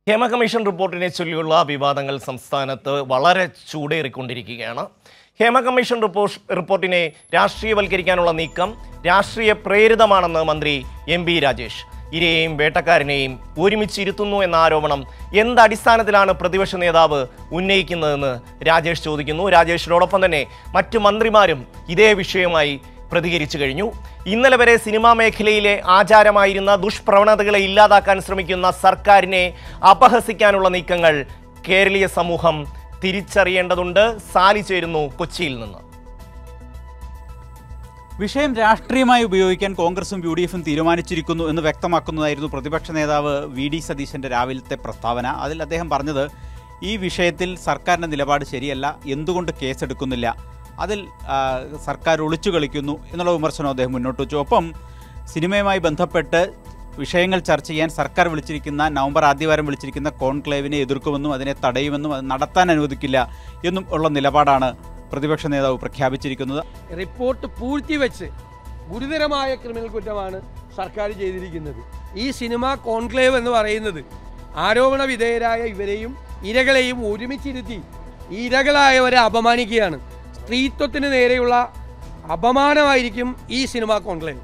Hema commission റിപ്പോർട്ടിനെ ചൊല്ലിയുള്ള വിവാദങ്ങൾ സംസ്ഥാനത്ത് വളരെ ചൂടേറിക്കൊണ്ടിരിക്കുകയാണ് ഹേമ കമ്മീഷൻ റിപ്പോർട്ട് റിപ്പോർട്ടിനെ രാഷ്ട്രീയവൽക്കരിക്കാനുള്ള നീക്കം രാഷ്ട്രീയ പ്രേരിതമാണെന്ന് മന്ത്രി എം ബി രാജേഷ് ഇരയെയും വേട്ടക്കാരനെയും ഒരുമിച്ചിരുത്തുന്നു എന്ന ആരോപണം എന്ത് അടിസ്ഥാനത്തിലാണ് പ്രതിപക്ഷ നേതാവ് ഉന്നയിക്കുന്നതെന്ന് രാജേഷ് ചോദിക്കുന്നു രാജേഷിനോടൊപ്പം തന്നെ മറ്റു മന്ത്രിമാരും ഇതേ വിഷയവുമായി പ്രതികരിച്ചു കഴിഞ്ഞു ഇന്നലെ വരെ സിനിമാ മേഖലയിലെ ആചാരമായിരുന്ന ദുഷ്പ്രവണതകളെ ഇല്ലാതാക്കാൻ ശ്രമിക്കുന്ന സർക്കാരിനെ അപഹസിക്കാനുള്ള നീക്കങ്ങൾ കേരളീയ സമൂഹം തിരിച്ചറിയേണ്ടതുണ്ട് സാലി ചേരുന്നു കൊച്ചിയിൽ നിന്ന് വിഷയം രാഷ്ട്രീയമായി ഉപയോഗിക്കാൻ കോൺഗ്രസും യു ഡി എഫും തീരുമാനിച്ചിരിക്കുന്നു എന്ന് വ്യക്തമാക്കുന്നതായിരുന്നു പ്രതിപക്ഷ നേതാവ് വി ഡി സതീശൻ്റെ രാവിലത്തെ പ്രസ്താവന അതിൽ അദ്ദേഹം പറഞ്ഞത് ഈ വിഷയത്തിൽ സർക്കാരിൻ്റെ നിലപാട് ശരിയല്ല എന്തുകൊണ്ട് കേസെടുക്കുന്നില്ല അതിൽ ആ, സർക്കാർ ഒളിച്ചു കളിക്കുന്നു എന്നുള്ള വിമർശനം അദ്ദേഹം മുന്നോട്ട് വെച്ചു ഒപ്പം സിനിമയുമായി ബന്ധപ്പെട്ട് വിഷയങ്ങൾ ചർച്ച ചെയ്യാൻ സർക്കാർ വിളിച്ചിരിക്കുന്ന നവംബർ ആദ്യവാരം വിളിച്ചിരിക്കുന്ന കോൺക്ലേവിനെ എതിർക്കുമെന്നും അതിനെ തടയുമെന്നും അത് നടത്താൻ അനുവദിക്കില്ല എന്നും ഉള്ള നിലപാടാണ് പ്രതിപക്ഷ നേതാവ് പ്രഖ്യാപിച്ചിരിക്കുന്നത് റിപ്പോർട്ട് പൂഴ്ത്തിവെച്ച് ഗുരുതരമായ ക്രിമിനൽ കുറ്റമാണ് സർക്കാർ ചെയ്തിരിക്കുന്നത് ഈ സിനിമ കോൺക്ലേവ് എന്ന് പറയുന്നത് ആരോപണ വിധേയരായ ഇവരെയും ഇരകളെയും ഒരുമിച്ചിരുത്തി ഈ ഇരകളായവരെ അപമാനിക്കുകയാണ് സ്ത്രീത്വത്തിന് നേരെയുള്ള അപമാനമായിരിക്കും ഈ സിനിമ കോൺക്ലേവ്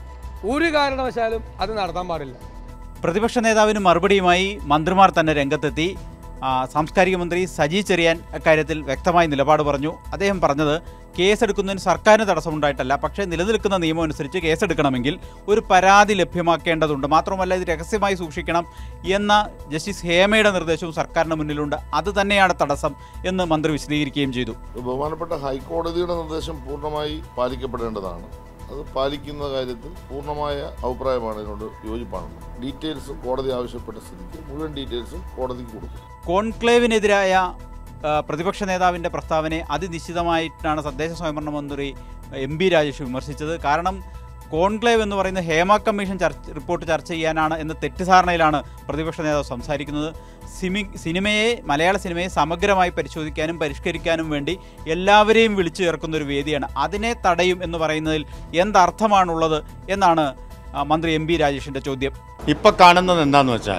ഒരു കാരണവശാലും അത് നടത്താൻ പാടില്ല പ്രതിപക്ഷ നേതാവിന് മറുപടിയുമായി മന്ത്രിമാർ തന്നെ രംഗത്തെത്തി ആ, സാംസ്കാരിക മന്ത്രി സജി ചെറിയാൻ അക്കാര്യത്തിൽ വ്യക്തമായ നിലപാട് പറഞ്ഞു അദ്ദേഹം പറഞ്ഞത് കേസെടുക്കുന്നതിന് സർക്കാരിന് തടസ്സമുണ്ടായിട്ടല്ല പക്ഷേ നിലനിൽക്കുന്ന നിയമം അനുസരിച്ച് കേസെടുക്കണമെങ്കിൽ ഒരു പരാതി ലഭ്യമാക്കേണ്ടതുണ്ട് മാത്രമല്ല ഇത് രഹസ്യമായി സൂക്ഷിക്കണം എന്ന ജസ്റ്റിസ് ഹേമയുടെ നിർദ്ദേശവും സർക്കാരിന് മുന്നിലുണ്ട് അത് തന്നെയാണ് തടസ്സം എന്ന് മന്ത്രി വിശദീകരിക്കുകയും ചെയ്തു ബഹുമാനപ്പെട്ട ഹൈക്കോടതിയുടെ നിർദ്ദേശം പൂർണ്ണമായി പാലിക്കപ്പെടേണ്ടതാണ് അത് പാലിക്കുന്ന കാര്യത്തിൽ പൂർണ്ണമായ അഭിപ്രായമാണ് ഇതിനോട് യോജിപ്പാണ് ഡീറ്റെയിൽസും കോടതി ആവശ്യപ്പെട്ട സ്ഥിതിക്ക് മുഴുവൻ ഡീറ്റെയിൽസും കോടതിക്ക് കൊടുക്കും കോൺക്ലേവിനെതിരായ ആ, പ്രതിപക്ഷ നേതാവിൻ്റെ പ്രസ്താവനയെ അതിനിശ്ചിതമായിട്ടാണ് തദ്ദേശ സ്വയംഭരണ മന്ത്രി എം ബി രാജേഷ് വിമർശിച്ചത് കാരണം കോൺക്ലേവ് എന്ന് പറയുന്ന ഹേമ കമ്മീഷൻ ചർച്ച റിപ്പോർട്ട് ചർച്ച ചെയ്യാനാണ് എന്ന തെറ്റിദ്ധാരണയിലാണ് പ്രതിപക്ഷ നേതാവ് സംസാരിക്കുന്നത് സിമി സിനിമയെ മലയാള സിനിമയെ സമഗ്രമായി പരിശോധിക്കാനും പരിഷ്കരിക്കാനും വേണ്ടി എല്ലാവരെയും വിളിച്ചു ചേർക്കുന്ന ഒരു വേദിയാണ് അതിനെ തടയും എന്ന് പറയുന്നതിൽ എന്തർത്ഥമാണുള്ളത് എന്നാണ് ആ, മന്ത്രി എം ബി രാജേഷിൻ്റെ ചോദ്യം ഇപ്പം കാണുന്നത് എന്താന്ന് വെച്ചാൽ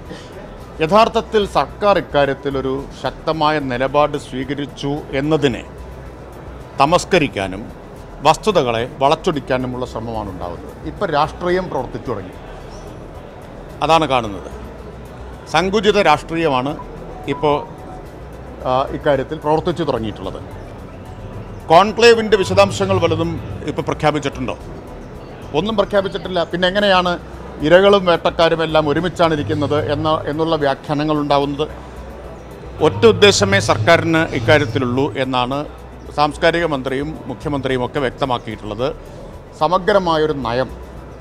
യഥാർത്ഥത്തിൽ സർക്കാർ ഇക്കാര്യത്തിൽ ഒരു ശക്തമായ നിലപാട് സ്വീകരിച്ചു എന്നതിനെ തമസ്കരിക്കാനും വസ്തുതകളെ വളച്ചൊടിക്കാനുമുള്ള ശ്രമമാണ് ഉണ്ടാകുന്നത് ഇപ്പം രാഷ്ട്രീയം പ്രവർത്തിച്ചു തുടങ്ങി അതാണ് കാണുന്നത് സങ്കുചിത രാഷ്ട്രീയമാണ് ഇപ്പോൾ ആ, ഇക്കാര്യത്തിൽ പ്രവർത്തിച്ചു തുടങ്ങിയിട്ടുള്ളത് കോൺക്ലേവിൻ്റെ വിശദാംശങ്ങൾ വലുതും ഇപ്പോൾ പ്രഖ്യാപിച്ചിട്ടുണ്ടോ ഒന്നും പ്രഖ്യാപിച്ചിട്ടില്ല പിന്നെ എങ്ങനെയാണ് ഇരകളും വേട്ടക്കാരും എല്ലാം ഒരുമിച്ചാണ് ഇരിക്കുന്നത് എന്ന എന്നുള്ള വ്യാഖ്യാനങ്ങൾ ഉണ്ടാവുന്നത് ഒറ്റ ഉദ്ദേശമേ സർക്കാരിന് ഇക്കാര്യത്തിലുള്ളൂ എന്നാണ് സാംസ്കാരിക മന്ത്രിയും മുഖ്യമന്ത്രിയും ഒക്കെ വ്യക്തമാക്കിയിട്ടുള്ളത് സമഗ്രമായൊരു നയം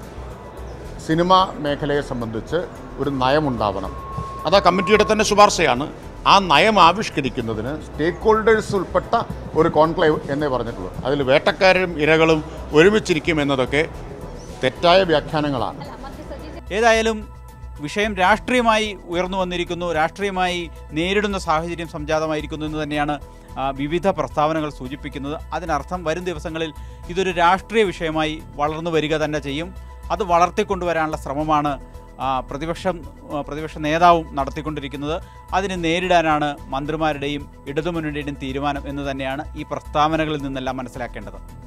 സിനിമ മേഖലയെ സംബന്ധിച്ച് ഒരു നയമുണ്ടാവണം അത് ആ കമ്മിറ്റിയുടെ തന്നെ ശുപാർശയാണ് ആ നയം ആവിഷ്കരിക്കുന്നതിന് സ്റ്റേക്ക് ഹോൾഡേഴ്സ് ഉൾപ്പെട്ട ഒരു കോൺക്ലേവ് എന്നേ പറഞ്ഞിട്ടുള്ളൂ അതിൽ വേട്ടക്കാരും ഇരകളും ഒരുമിച്ചിരിക്കും എന്നതൊക്കെ തെറ്റായ വ്യാഖ്യാനങ്ങളാണ് ഏതായാലും വിഷയം രാഷ്ട്രീയമായി ഉയർന്നു വന്നിരിക്കുന്നു രാഷ്ട്രീയമായി നേരിടുന്ന സാഹചര്യം സംജാതമായിരിക്കുന്നു എന്ന് തന്നെയാണ് ആ, വിവിധ പ്രസ്താവനകൾ സൂചിപ്പിക്കുന്നത് അതിനർത്ഥം വരും ദിവസങ്ങളിൽ ഇതൊരു രാഷ്ട്രീയ വിഷയമായി വളർന്നു വരിക തന്നെ ചെയ്യും അത് വളർത്തിക്കൊണ്ടുവരാനുള്ള ശ്രമമാണ് ആ, പ്രതിപക്ഷം ആ, പ്രതിപക്ഷ നേതാവും നടത്തിക്കൊണ്ടിരിക്കുന്നത് അതിനെ നേരിടാനാണ് മന്ത്രിമാരുടെയും ഇടതുമുന്നണിയുടെയും തീരുമാനം എന്ന് തന്നെയാണ് ഈ പ്രസ്താവനകളിൽ നിന്നെല്ലാം മനസ്സിലാക്കേണ്ടത്